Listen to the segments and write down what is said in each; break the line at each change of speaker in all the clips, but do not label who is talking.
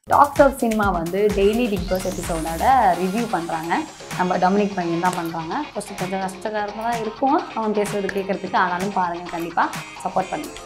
tax of cinema வந்து daily Bigg Boss எபிசோடோட review பண்ணுறாங்க நம்ம டொமினிக் பையன் தான் பண்ணுறாங்க ஃபஸ்ட்டு கொஞ்சம் கஷ்டகரமாக தான் இருக்கும் அவன் பேசுறது கேட்குறதுக்கு ஆனாலும் பாருங்கள் கண்டிப்பாக சப்போர்ட் பண்ணுங்க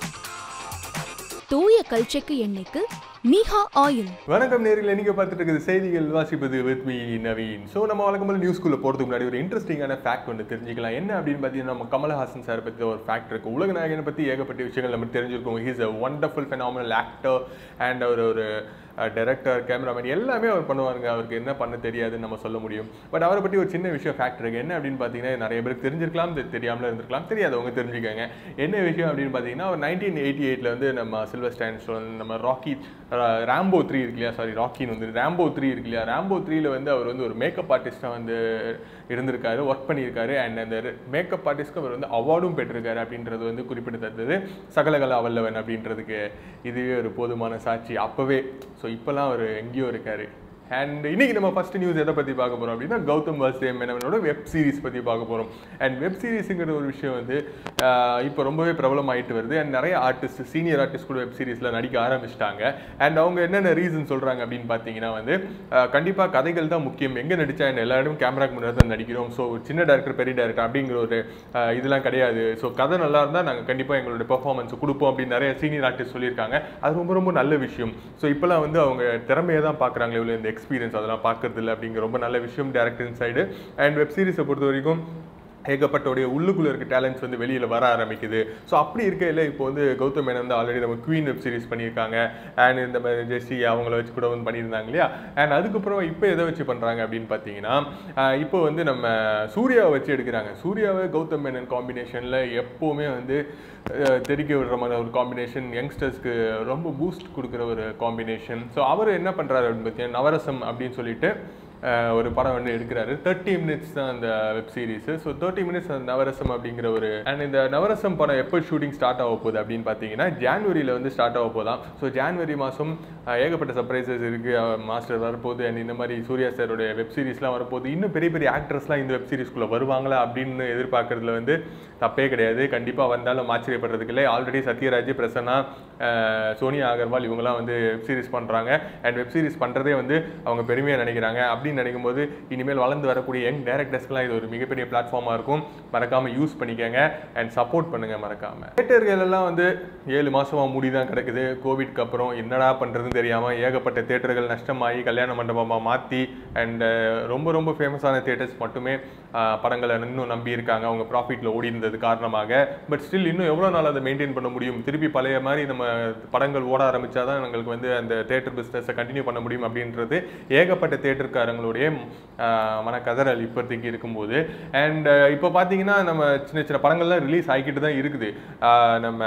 தூய கல்ச்செக்கு எண்ணெய்க்கு மீஹா ஆயில்
வணக்கம் நேரில் நீங்க பார்த்துட்டு இருக்குது செய்திகள் வாசிப்பது வித் மீ நவீன் ஸோ நம்ம வழக்கம் போல நியூஸ்குள்ள போகிறதுக்கு முன்னாடி ஒரு இன்ட்ரெஸ்டிங்கான ஃபேக்ட் ஒன்று தெரிஞ்சுக்கலாம் என்ன அப்படின்னு பார்த்தீங்கன்னா நம்ம கமலஹாசன் சார் பற்றி ஒரு ஃபேக்ட் இருக்கு உலக நாயகனை பற்றி ஏகப்பட்ட விஷயங்கள் நம்ம தெரிஞ்சிருக்கோம் he's a wonderful phenomenal actor and அவர் ஒரு டைரக்டர் கேமராமேன் எல்லாமே அவர் பண்ணுவாருங்க அவருக்கு என்ன பண்ண தெரியாதுன்னு நம்ம சொல்ல முடியும் பட் அவரை பற்றி ஒரு சின்ன விஷயம் ஃபேக்ட் இருக்கு என்ன அப்படின்னு பார்த்தீங்கன்னா நிறைய பேருக்கு தெரிஞ்சிருக்கலாம் தெ- தெரியாமல இருந்திருக்கலாம் தெரியாதவங்க தெரிஞ்சுக்கோங்க என்ன விஷயம் அப்படின்னு பார்த்தீங்கன்னா அவர் நைன்டீன் எயிட்டி எயிட்டில் வந்து நம்ம சில்வர் ஸ்டாண்ட் நம்ம ராக்கி ராம்போ த்ரீ இருக்கு இல்லையா சாரி ராக்கின்னு வந்து ராம்போ த்ரீ இருக்கு இல்லையா ராம்போ த்ரீல வந்து அவர் வந்து ஒரு மேக்கப் ஆர்டிஸ்டாக வந்து இருந்திருக்காரு ஒர்க் பண்ணியிருக்காரு அண்ட் அந்த மேக்கப் ஆர்டிஸ்ட்க்கு அவர் வந்து அவார்டும் பெற்றிருக்காரு அப்படின்றது வந்து குறிப்பிடத்தக்கது சகலகலா வல்லவன் அப்படின்றதுக்கு இதுவே ஒரு போதுமான சாட்சி அப்போவே ஸோ இப்போல்லாம் அவர் எங்கேயோ இருக்காரு அண்ட் இன்னைக்கு நம்ம ஃபர்ஸ்ட் நியூஸ் எதை பற்றி பார்க்க போகிறோம் அப்படின்னா கௌதம் வாசுதேவ் மேனவனோட வெப் சீரிஸ் பற்றி பார்க்க போகிறோம் அண்ட் வெப் சீரிஸுங்கிற ஒரு விஷயம் வந்து ஆஹ், இப்போ ரொம்பவே பிரபலமாயிட்டு வருது அண்ட் நிறைய ஆர்டிஸ்ட் சீனியர் ஆர்டிஸ்ட் கூட வெப் சீரிஸில் நடிக்க ஆரம்பிச்சிட்டாங்க அண்ட் அவங்க என்னென்ன ரீசன் சொல்கிறாங்க அப்படின்னு பார்த்தீங்கன்னா வந்து கண்டிப்பாக கதைகள் தான் முக்கியம் எங்கே நடித்தா என்ன எல்லா இடமும் கேமராக்கு முன்னாடி தான் நடிக்கிறோம் ஸோ சின்ன டேரக்டர் பெரிய டேரக்டர் அப்படிங்கிற ஒரு ஆஹ், இதெல்லாம் கிடையாது ஸோ கதை நல்லா இருந்தால் நாங்கள் கண்டிப்பாக எங்களுடைய பெர்ஃபார்மன்ஸ் கொடுப்போம் அப்படின்னு நிறைய சீனியர் ஆர்டிஸ்ட் சொல்லியிருக்காங்க அது ரொம்ப ரொம்ப நல்ல விஷயம் ஸோ இப்போலாம் வந்து அவங்க திறமையை தான் பார்க்குறாங்களே இவ்வளோ இந்த எக்ஸ்பீரியன்ஸ் அதெல்லாம் பார்க்கறது இல்லை அப்படிங்கிற ரொம்ப நல்ல விஷயம் டேரக்டர் சைடு அண்ட் வெப் சீரிஸை பொறுத்த வரைக்கும் ஏகப்பட்டோடைய உள்ளுக்குள்ள இருக்க டேலண்ட்ஸ் வந்து வெளியில வர ஆரம்பிக்குது ஸோ அப்படி இருக்கையில் இப்போ வந்து கௌதம் மேனன் வந்து ஆல்ரெடி நம்ம குவீன் வெப் சீரிஸ் பண்ணியிருக்காங்க அண்ட் இந்த மாதிரி ஜெஸ்ஸி அவங்கள வச்சு கூட வந்து பண்ணியிருந்தாங்க இல்லையா அண்ட் அதுக்கப்புறம் இப்போ எதை வச்சு பண்றாங்க அப்படின்னு பார்த்தீங்கன்னா ஆஹ் இப்போ வந்து நம்ம சூர்யாவை வச்சு எடுக்கிறாங்க சூர்யாவை கௌதம் மேனன் காம்பினேஷனில் எப்போவுமே வந்து அஹ், தெறிக்க விடுற மாதிரி ஒரு காம்பினேஷன் யங்ஸ்டர்ஸ்க்கு ரொம்ப பூஸ்ட் கொடுக்குற ஒரு காம்பினேஷன் ஸோ அவர் என்ன பண்றாரு அப்படின்னு பார்த்தீங்கன்னா நவரசம் அப்படின்னு சொல்லிட்டு அஹ் ஒரு படம் வந்து எடுக்கிறாரு தேர்ட்டி மினிட்ஸ் தான் அந்த web series so thirty minutes அந்த நவரசம் அப்படிங்கிற ஒரு அண்ட் இந்த நவரசம் படம் எப்போ ஷூட்டிங் ஸ்டார்ட் ஆக போகுது அப்படின்னு பார்த்தீங்கன்னா ஜான்வரியில் வந்து ஸ்டார்ட் ஆக போதாம் ஸோ ஜான்வரி மாதம் ஏகப்பட்ட சர்ப்ரைசஸ் இருக்கு மாஸ்டர் வரப்போகுது அண்ட் இந்த மாதிரி சூர்யா சாரோட வெப் சீரிஸ்லாம் வரப்போகுது இன்னும் பெரிய பெரிய ஆக்ட்ரஸ்லாம் இந்த வெப் சீரிஸ்குள்ளே வருவாங்களா அப்படின்னு எதிர்பார்க்கறதுல வந்து தப்பே கிடையாது கண்டிப்பாக வந்தாலும் ஆச்சரியப்படுறதுக்கு இல்லை ஆல்ரெடி சத்யராஜ் பிரசன்னா அஹ் சோனியா அகர்வால் இவங்கெல்லாம் வந்து வெப் சீரிஸ் பண்ணுறாங்க அண்ட் வெப் சீரிஸ் பண்ணுறதே வந்து அவங்க பெருமையாக நினைக்கிறாங்க அப்படின்னு நினைக்கும் போது இனிமேல் வளர்ந்து வரக்கூடிய யங் டேரக்டர்ஸ்க்குலாம் இது ஒரு மிகப்பெரிய பிளாட்ஃபார்மாக இருக்கும் மறக்காமல் யூஸ் பண்ணிக்கங்க அண்ட் சப்போர்ட் பண்ணுங்க மறக்காமல் தேட்டர்கள் எல்லாம் வந்து ஏழு மாசமா மூடி தான் கிடக்குது கோவிட்க்கு அப்புறம் என்னடா பண்ணுறதுன்னு தெரியாமல் ஏகப்பட்ட தேட்டர்கள் நஷ்டமாகி கல்யாண மண்டபமாக மாற்றி அண்ட் ரொம்ப ரொம்ப ஃபேமஸான தேட்டர்ஸ் மட்டுமே அஹ், படங்களை இன்னும் நம்பி இருக்காங்க அவங்க ப்ராஃபிட்டில் ஓடி இருந்தது காரணமாக பட் ஸ்டில் இன்னும் எவ்வளோ நாள் அதை மெயின்டைன் பண்ண முடியும் திருப்பி பழைய மாதிரி நம்ம படங்கள் ஓட ஆரம்பிச்சாதான் எங்களுக்கு வந்து அந்த தேட்டர் பிஸ்னஸை கண்டினியூ பண்ண முடியும் அப்படின்றது ஏகப்பட்ட தேட்டருக்காரங்களுடைய ஆஹ், மனக்கதறல் இப்போதைக்கு இருக்கும்போது அண்ட் இப்போ பார்த்தீங்கன்னா நம்ம சின்ன சின்ன படங்கள்லாம் ரிலீஸ் ஆகிக்கிட்டு தான் இருக்குது ஆஹ், நம்ம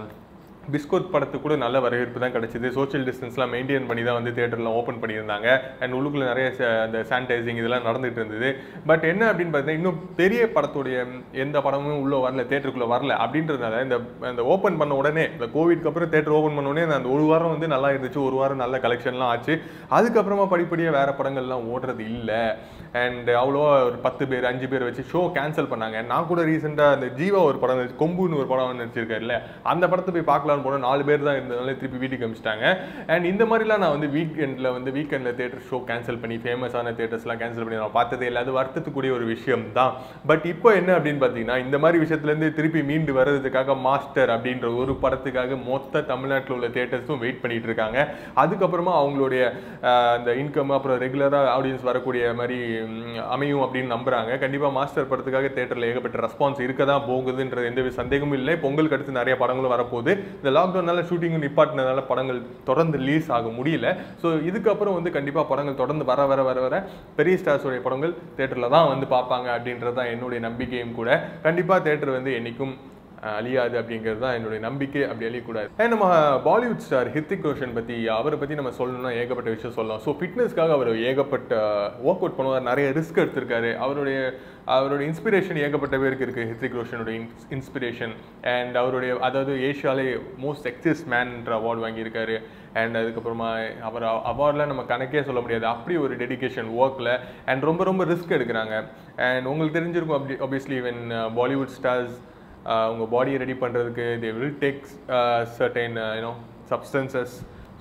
பிஸ்கோத் படத்துக்கு கூட நல்ல வரவேற்பு தான் கிடைச்சிது சோஷியல் டிஸ்டன்ஸ்லாம் மெயின்டைன் பண்ணி தான் வந்து தேட்டர்லாம் ஓப்பன் பண்ணியிருந்தாங்க அண்ட் உள்ளுக்குள்ள நிறைய ச- அந்த சானிடைசிங் இதெல்லாம் நடந்துட்டு இருந்தது பட் என்ன அப்படின்னு பார்த்தீங்கன்னா இன்னும் பெரிய படத்துடைய எந்த படமும் உள்ள வரல தேட்டருக்குள்ள வரல அப்படின்றதுனால இந்த அந்த ஓப்பன் பண்ண உடனே இந்த கோவிட்க்கு அப்புறம் தேட்டர் ஓப்பன் பண்ண உடனே அந்த ஒரு வாரம் வந்து நல்லா இருந்துச்சு ஒரு வாரம் நல்ல கலெக்ஷன்லாம் ஆச்சு அதுக்கப்புறமா படிப்படியாக வேற படங்கள்லாம் ஓடுறது இல்லை அண்ட் அவ்வளோவா ஒரு பத்து பேர் அஞ்சு பேர் வச்சு ஷோ கேன்சல் பண்ணாங்க நான் கூட ரீசெண்டாக அந்த ஜீவா ஒரு படம் நடிச்சு- கொம்புன்னு ஒரு படம் நடிச்சிருக்காருல்ல அந்த படத்தை போய் பார்க்கலான்னு போனால் நாலு பேர் தான் இருந்ததுனால திருப்பி வீட்டுக்கு அமிச்சிட்டாங்க அண்ட் இந்த மாதிரிலாம் நான் வந்து வீக்கெண்டில் வந்து வீக்கெண்டில் தேட்டர் ஷோ கேன்சல் பண்ணி ஃபேமஸான தேட்டர்ஸ்லாம் கேன்சல் பண்ணி நான் பார்த்ததே இல்லை அது வருத்தத்துக்குரிய ஒரு விஷயம் தான் பட் இப்போ என்ன அப்படின்னு பார்த்தீங்கன்னா இந்த மாதிரி விஷயத்துலேருந்து திருப்பி மீண்டு வர்றதுக்காக மாஸ்டர் அப்படின்ற ஒரு படத்துக்காக மொத்த தமிழ்நாட்டில் உள்ள தேட்டர்ஸும் வெயிட் பண்ணிட்டு இருக்காங்க அதுக்கப்புறமா அவங்களுடைய ஆஹ், அந்த இன்கம் அப்புறம் ரெகுலராக ஆடியன்ஸ் வரக்கூடிய மாதிரி ம், அமையும் அப்படின்னு நம்புறாங்க கண்டிப்பாக மாஸ்டர் படத்துக்காக தேட்டரில் ஏகப்பட்ட ரெஸ்பான்ஸ் இருக்க தான் போகுதுன்றது எந்த வித சந்தேகமும் இல்லை பொங்கலுக்கு அடுத்து நிறைய படங்களும் வரப்போகுது இந்த லாக்டவுனால ஷூட்டிங் நிப்பாட்டினதால படங்கள் தொடர்ந்து ரிலீஸ் ஆக முடியல ஸோ இதுக்கப்புறம் வந்து கண்டிப்பாக படங்கள் தொடர்ந்து வர வர வர வர பெரிய ஸ்டார்ஸோடைய படங்கள் தேட்டரில் தான் வந்து பார்ப்பாங்க அப்படின்றது தான் என்னுடைய நம்பிக்கையும் கூட கண்டிப்பாக தேட்டர் வந்து என்னைக்கும் அஹ், அழியாது அப்படிங்கிறது தான் என்னுடைய நம்பிக்கை அப்படி அழியக்கூடாது And நம்ம பாலிவுட் ஸ்டார் ஹித்திக் ரோஷன் பற்றி அவரை பற்றி நம்ம சொல்லணும்னா ஏகப்பட்ட விஷயம் சொல்லலாம் ஸோ ஃபிட்னஸ்க்காக அவர் ஏகப்பட்ட ஒர்க் அவுட் பண்ணுவார் நிறைய ரிஸ்க் எடுத்திருக்காரு அவருடைய அவருடைய இன்ஸ்பிரேஷன் ஏகப்பட்ட பேருக்கு இருக்குது ஹித்திக் ரோஷனுடைய இன்ஸ்பிரேஷன் அண்ட் அவருடைய அதாவது ஏஷியாலே மோஸ்ட் எக்ஸிஸ் மேன்ன்ற அவார்டு வாங்கியிருக்காரு அண்ட் அதுக்கப்புறமா அவர் அவார்ட்லாம் நம்ம கணக்கே சொல்ல முடியாது அப்படி ஒரு டெடிகேஷன் ஒர்க்கில் அண்ட் ரொம்ப ரொம்ப ரிஸ்க் எடுக்கிறாங்க அண்ட் உங்களுக்கு தெரிஞ்சிருக்கும் அப்படி obviously when பாலிவுட் ஸ்டார்ஸ் உங்கள் பாடியை ரெடி பண்ணுறதுக்கு they will take certain you know substances so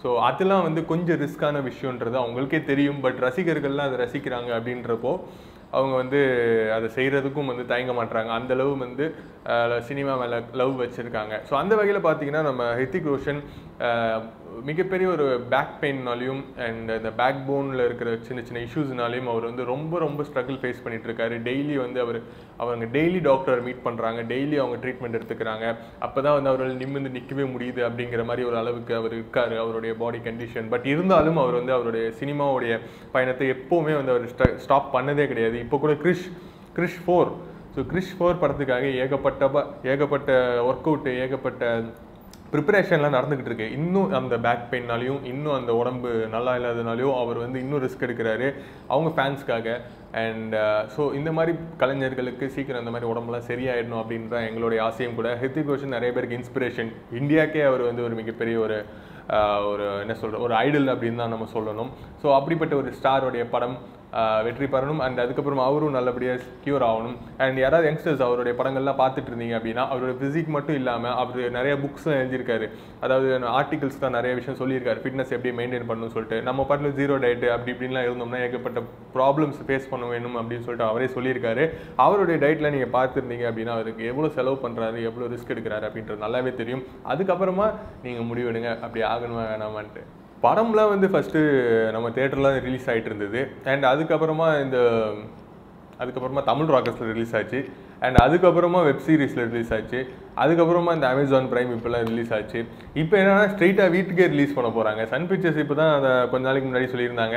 so அதெல்லாம் வந்து கொஞ்சம் ரிஸ்க்கான விஷயன்றது அவங்களுக்கே தெரியும் பட் ரசிகர்கள்லாம் அதை ரசிக்கிறாங்க அப்படின்றப்போ அவங்க வந்து அதை செய்கிறதுக்கும் வந்து தயங்க மாட்றாங்க அந்த அளவு வந்து சினிமா மேலே லவ் வச்சுருக்காங்க ஸோ அந்த வகையில் பார்த்தீங்கன்னா நம்ம ஹித்திக் ரோஷன் அஹ், மிகப்பெரிய ஒரு பேக் பெயின்னாலையும் அண்ட் இந்த பேக் போனில் இருக்கிற சின்ன சின்ன இஷ்யூஸ்னாலையும் அவர் வந்து ரொம்ப ரொம்ப ஸ்ட்ரகிள் ஃபேஸ் பண்ணிட்டு இருக்காரு டெய்லி வந்து அவர் அவங்க டெய்லி டாக்டர் மீட் பண்ணுறாங்க டெய்லி அவங்க ட்ரீட்மெண்ட் எடுத்துக்கிறாங்க அப்போ தான் வந்து அவரால் நிமிர்ந்து நிற்கவே முடியுது அப்படிங்கிற மாதிரி ஒரு அளவுக்கு அவர் இருக்காரு அவருடைய பாடி கண்டிஷன் பட் இருந்தாலும் அவர் வந்து அவருடைய சினிமாவுடைய பயணத்தை எப்போவுமே வந்து அவர் ஸ்டாப் பண்ணதே கிடையாது இப்போ கூட Krrish Krrish four so Krrish four படத்துக்காக ஏகப்பட்ட ப- ஏகப்பட்ட ஒர்க் அவுட்டு ஏகப்பட்ட ப்ரிப்பரேஷன்லாம் நடந்துக்கிட்டு இருக்கு இன்னும் அந்த பேக் பெயின்னாலையும் இன்னும் அந்த உடம்பு நல்லா இல்லாதனாலையும் அவர் வந்து இன்னும் ரிஸ்க் எடுக்கிறாரு அவங்க ஃபேன்ஸ்க்காக அண்ட் ஸோ இந்த மாதிரி கலைஞர்களுக்கு சீக்கிரம் அந்த மாதிரி உடம்புலாம் சரியாயிடணும் அப்படின்ற எங்களுடைய ஆசையும் கூட ஹித்திக் ரோஷன் நிறைய பேருக்கு இன்ஸ்பிரேஷன் இந்தியாக்கே அவர் வந்து ஒரு மிகப்பெரிய ஒரு ஆஹ், ஒரு என்ன சொல்ற ஒரு ஐடல் அப்படின்னு தான் நம்ம சொல்லணும் ஸோ அப்படிப்பட்ட ஒரு ஸ்டாரோடைய படம் ஆஹ், வெற்றி பெறணும் அண்ட் அதுக்கப்புறம் அவரும் நல்லபடியாக கியூர் ஆகணும் அண்ட் யாராவது யங்ஸ்டர்ஸ் அவருடைய படங்கள்லாம் பார்த்துட்டு இருந்தீங்க அப்படின்னா அவருடைய ஃபிசிக் மட்டும் இல்லாமல் அவர் நிறைய புக்ஸ்லாம் எழுதியிருக்காரு அதாவது ஆர்டிகல்ஸ் தான் நிறைய விஷயம் சொல்லியிருக்காரு ஃபிட்னஸ் எப்படி மெயின்டைன் பண்ணணும்னு சொல்லிட்டு நம்ம பாட்டில் ஜீரோ டயட் அப்படி இப்படின்லாம் இருந்தோம்னா ஏகப்பட்ட ப்ராப்ளம்ஸ் ஃபேஸ் பண்ண வேணும் அப்படின்னு சொல்லிட்டு அவரே சொல்லியிருக்காரு அவருடைய டயட்ல நீங்கள் பார்த்துருந்தீங்க அப்படின்னா அவருக்கு எவ்வளோ செலவு பண்ணுறாரு எவ்வளோ ரிஸ்க் எடுக்கிறாரு அப்படின்றது நல்லாவே தெரியும் அதுக்கப்புறமா நீங்கள் முடிவெடுங்க அப்படி ஆகணுமா வேணாமான்ட்டு படம்லாம் வந்து ஃபஸ்ட்டு நம்ம தேட்டர்லாம் ரிலீஸ் ஆகிட்டு இருந்தது அண்ட் அதுக்கப்புறமா இந்த அதுக்கப்புறமா தமிழ் ராக்கர்ஸில் ரிலீஸ் ஆச்சு அண்ட் அதுக்கப்புறமா வெப் சீரிஸில் ரிலீஸ் ஆச்சு அதுக்கப்புறமா இந்த அமேசான் பிரைம் இப்போலாம் ரிலீஸ் ஆச்சு இப்போ என்னன்னா ஸ்ட்ரெயிட்டாக வீட்டுக்கே ரிலீஸ் பண்ண போகிறாங்க சன் பிக்சர்ஸ் இப்போ தான் அதை கொஞ்ச நாளைக்கு முன்னாடி சொல்லியிருந்தாங்க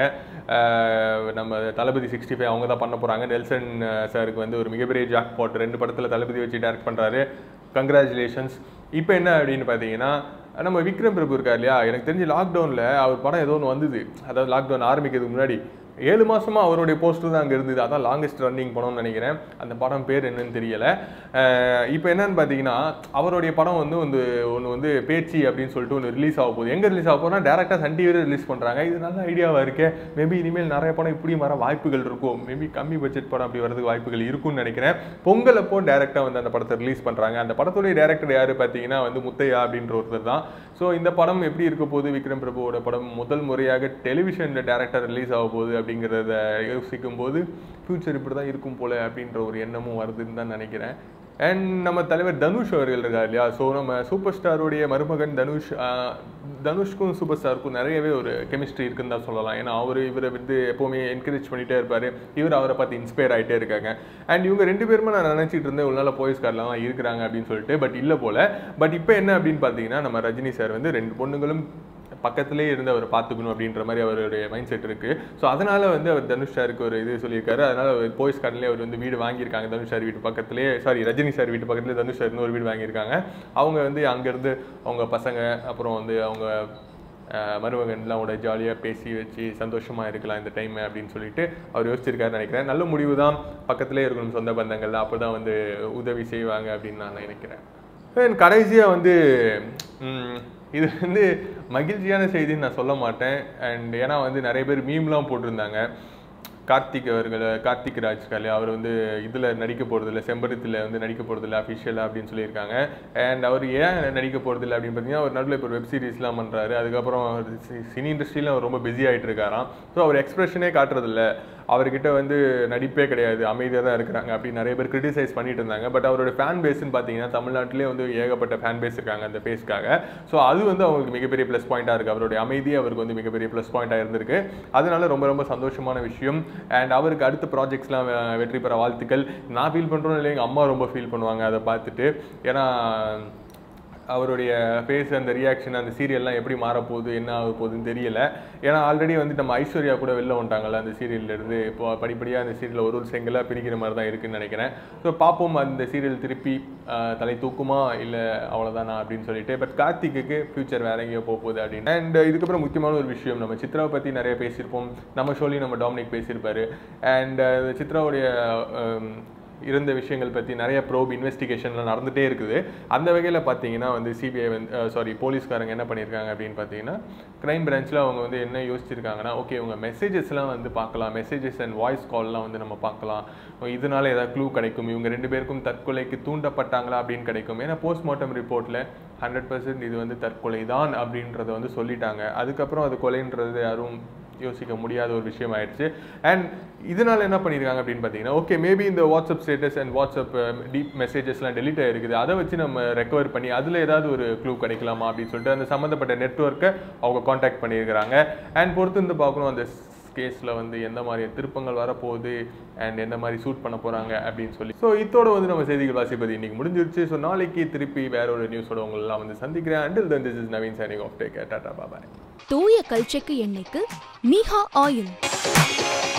அஹ் நம்ம தளபதி சிக்ஸ்டி ஃபைவ் அவங்க தான் பண்ண போகிறாங்க நெல்சன் சாருக்கு வந்து ஒரு மிகப்பெரிய ஜாக் பாட் ரெண்டு படத்தில் தளபதி வச்சு டேரக்ட் பண்ணுறாரு கங்க்ராச்சுலேஷன்ஸ் இப்போ என்ன அப்படின்னு பார்த்தீங்கன்னா நம்ம விக்ரம் பிரபு இருக்கார் இல்லையா எனக்கு தெரிஞ்சு லாக்டவுனில் அவர் படம் ஏதோ ஒன்று வந்தது அதாவது லாக்டவுன் ஆரம்பிக்கிறதுக்கு முன்னாடி ஏழு மாசமா அவருடைய போஸ்டர் தான் அங்கே இருந்தது அதான் லாங்கஸ்ட் ரன்னிங் படம்னு நினைக்கிறேன் அந்த படம் பேர் என்னன்னு தெரியல இப்போ என்னன்னு பார்த்தீங்கன்னா அவருடைய படம் வந்து வந்து ஒன்று வந்து பேச்சு அப்படின்னு சொல்லிட்டு ஒன்று ரிலீஸ் ஆக போகுது எங்கே ரிலீஸ் ஆக போகுதுன்னா டேரெக்டாக சன் டிவியில் ரிலீஸ் பண்ணுறாங்க இது நல்ல ஐடியாவாக இருக்கே மேபி இனிமேல் நிறைய படம் இப்படி வர வாய்ப்புகள் இருக்கும் மேபி கம்மி பட்ஜெட் படம் அப்படி வரதுக்கு வாய்ப்புகள் இருக்கும்னு நினைக்கிறேன் பொங்கல் அப்போ டேரெக்டாக வந்து அந்த படத்தை ரிலீஸ் பண்ணுறாங்க அந்த படத்துடைய டேரக்டர் யார் பார்த்தீங்கன்னா வந்து முத்தையா அப்படின்ற ஒருத்தர் தான் ஸோ இந்த படம் எப்படி இருக்க போகுது விக்ரம் பிரபுவோட படம் முதல் முறையாக டெலிவிஷனில் டேரக்டர் ரிலீஸ் ஆக போகுது அப்படிங்கிறத யோசிக்கும் போது ஃப்யூச்சர் இப்படி தான் இருக்கும் போல அப்படின்ற ஒரு எண்ணமும் வருதுன்னு தான் நினைக்கிறேன் அண்ட் நம்ம தலைவர் தனுஷ் அவர்கள் இருக்கார் இல்லையா ஸோ நம்ம சூப்பர் ஸ்டாருடைய மருமகன் தனுஷ் ஆஹ், தனுஷ்க்கும் சூப்பர் ஸ்டாருக்கும் நிறையவே ஒரு கெமிஸ்ட்ரி இருக்குன்னு தான் சொல்லலாம் ஏன்னா அவர் இவரை வந்து எப்போவுமே என்கரேஜ் பண்ணிட்டே இருப்பார் இவர் அவரை பார்த்து இன்ஸ்பயர் ஆகிட்டே இருக்காங்க அண்ட் இவங்க ரெண்டு பேருமே நான் நினச்சிட்டு இருந்தேன் உள்ள போயஸ் கார்லாம் இருக்கிறாங்க அப்படின்னு சொல்லிட்டு பட் இல்லை போல பட் இப்போ என்ன அப்படின்னு பார்த்தீங்கன்னா நம்ம ரஜினி சார் வந்து ரெண்டு பொண்ணுங்களும் பக்கத்திலே இருந்து அவர் பார்த்துக்கணும் அப்படின்ற மாதிரி அவருடைய மைண்ட் செட் இருக்கு ஸோ அதனால வந்து அவர் தனுஷ் சாருக்கு ஒரு இது சொல்லியிருக்காரு அதனால அவர் போய்ஸ் கார்ட்லேயே அவர் வந்து வீடு வாங்கியிருக்காங்க தனுஷ் சார் வீட்டு பக்கத்துலேயே சாரி ரஜினி சார் வீட்டு பக்கத்துலேயே தனுஷ் சார்னு ஒரு வீடு வாங்கியிருக்காங்க அவங்க வந்து அங்கேருந்து அவங்க பசங்க அப்புறம் வந்து அவங்க அஹ், மருமகன்லாம் கூட ஜாலியாக பேசி வச்சு சந்தோஷமாக இருக்கலாம் இந்த டைம் அப்படின்னு சொல்லிட்டு அவர் யோசிச்சிருக்காருன்னு நினைக்கிறேன் நல்ல முடிவு தான் பக்கத்திலே இருக்கணும் சொந்த பந்தங்கள்லாம் அப்போ தான் வந்து உதவி செய்வாங்க அப்படின்னு நான் நினைக்கிறேன் And கடைசியா வந்து ம், இது வந்து மகிழ்ச்சியான செய்தின்னு நான் சொல்ல மாட்டேன் அண்ட் ஏன்னா வந்து நிறைய பேர் மீம்லாம் போட்டிருந்தாங்க கார்த்திக் அவர்கள் கார்த்திக் ராஜ் கலே அவர் வந்து இதில் நடிக்க போகிறதில்ல செம்பருத்தில் வந்து நடிக்க போகிறதில்ல அஃபிஷியலாக அப்படின்னு சொல்லியிருக்காங்க அண்ட் அவர் ஏன் நடிக்க போகிறதில்ல அப்படின்னு பார்த்தீங்கன்னா அவர் நடுவில் இப்போ வெப் சீரிஸ்லாம் பண்ணுறாரு அதுக்கப்புறம் அவர் சி- சினி இண்டஸ்ட்ரியில் அவர் ரொம்ப பிஸி ஆகிட்டு இருக்காராம் ஸோ அவர் எக்ஸ்பிரஷனே காட்டுறதில்ல அவர்கிட்ட வந்து நடிப்பே கிடையாது அமைதியாக தான் இருக்கிறாங்க அப்படின்னு நிறைய பேர் கிரிட்டிசைஸ் பண்ணிட்டு இருந்தாங்க பட் அவரோட ஃபேன் பேஸ்ன்னு பார்த்தீங்கன்னா தமிழ்நாட்டிலே வந்து ஏகப்பட்ட ஃபேன் பேஸ் இருக்காங்க அந்த பேஸ்க்காக ஸோ அது வந்து அவங்களுக்கு மிகப்பெரிய ப்ளஸ் பாயிண்டாக இருக்குது அவருடைய அமைதி அவருக்கு வந்து மிகப்பெரிய ப்ளஸ் பாயிண்டாக இருந்திருக்கு அதனால ரொம்ப ரொம்ப சந்தோஷமான விஷயம் அண்ட் அவருக்கு அடுத்த ப்ராஜெக்ட்ஸ்லாம் வெற்றி பெற வாழ்த்துக்கள் நான் ஃபீல் பண்ணுறோம் இல்லை எங்கள் அம்மா ரொம்ப ஃபீல் பண்ணுவாங்க அதை பார்த்துட்டு ஏன்னா அவருடைய ஃபேஸ் அந்த ரியாக்ஷன் அந்த சீரியல்லாம் எப்படி மாறப்போகுது என்ன ஆக போகுதுன்னு தெரியல ஏன்னா ஆல்ரெடி வந்து நம்ம ஐஸ்வர்யா கூட வெளில வந்துட்டாங்கல்ல அந்த serialல இருந்து இப்போ படிப்படியாக அந்த சீரியல் ஒரு ஒரு செங்கலாக பிரிக்கிற மாதிரி தான் இருக்குன்னு நினைக்கிறேன் ஸோ பார்ப்போம் அந்த சீரியல் திருப்பி ஆஹ், தலை தூக்குமா இல்லை அவ்வளோதானா அப்படின்னு சொல்லிட்டு பட் கார்த்திக்கு ஃபியூச்சர் வேற எங்கேயோ போக போகுது அப்படின்னு அண்ட் இதுக்கப்புறம் முக்கியமான ஒரு விஷயம் நம்ம சித்ராவை பற்றி நிறைய பேசியிருப்போம் நம்ம ஷோலையும் நம்ம டாமினிக் பேசியிருப்பாரு அண்ட் சித்ராவுடைய ஆம், இருந்த விஷயங்கள் பற்றி நிறைய ப்ரோப் இன்வெஸ்டிகேஷன்லாம் நடந்துகிட்டே இருக்குது அந்த வகையில் பார்த்தீங்கன்னா வந்து சிபிஐ வந்து சாரி போலீஸ்காரங்க என்ன பண்ணியிருக்காங்க அப்படின்னு பார்த்தீங்கன்னா க்ரைம் பிரான்ச்சில் அவங்க வந்து என்ன யோசிச்சிருக்காங்கன்னா ஓகே உங்கள் மெசேஜஸ்லாம் வந்து பார்க்கலாம் மெசேஜஸ் அண்ட் வாய்ஸ் கால்லாம் வந்து நம்ம பார்க்கலாம் இதனால ஏதாவது க்ளூ கிடைக்கும் இவங்க ரெண்டு பேருக்கும் தற்கொலைக்கு தூண்டப்பட்டாங்களா அப்படின்னு கிடைக்கும் ஏன்னா போஸ்ட்மார்ட்டம் ரிப்போர்ட்டில் ஹண்ட்ரட் பர்சன்ட் இது வந்து தற்கொலை தான் அப்படின்றத வந்து சொல்லிட்டாங்க அதுக்கப்புறம் அது கொலைன்றது யாரும் யோசிக்க முடியாத ஒரு விஷயம் ஆயிடுச்சு அண்ட் இதனால என்ன பண்ணியிருக்காங்க அப்படின்னு பார்த்தீங்கன்னா ஓகே மேபி இந்த WhatsApp status and WhatsApp DP மெசேஜஸ்லாம் டெலிட் ஆயிருக்குது அதை வச்சு நம்ம ரெக்கவர் பண்ணி அதில் ஏதாவது ஒரு க்ளூ கிடைக்கலாமா அப்படின்னு சொல்லிட்டு அந்த சம்மந்தப்பட்ட நெட்ஒர்க்கை அவங்க காண்டாக்ட் பண்ணியிருக்கிறாங்க அண்ட் பொறுத்து இருந்து பார்க்கணும் அந்த கேஸில் வந்து எந்த மாதிரி திருப்பங்கள் வரப்போகுது அண்ட் எந்த மாதிரி சூட் பண்ண போகிறாங்க அப்படின்னு சொல்லி ஸோ இதோட வந்து நம்ம செய்திகள் வாசிப்பது இன்னைக்கு முடிஞ்சிருச்சு ஸோ நாளைக்கு திருப்பி வேற ஒரு நியூஸோட உங்களெல்லாம் வந்து சந்திக்கிறேன் until then this is Naveen signing off take tata bye bye
தூய கல்ச்செக்கு எண்ணெய்க்கு மீஹா ஆயில்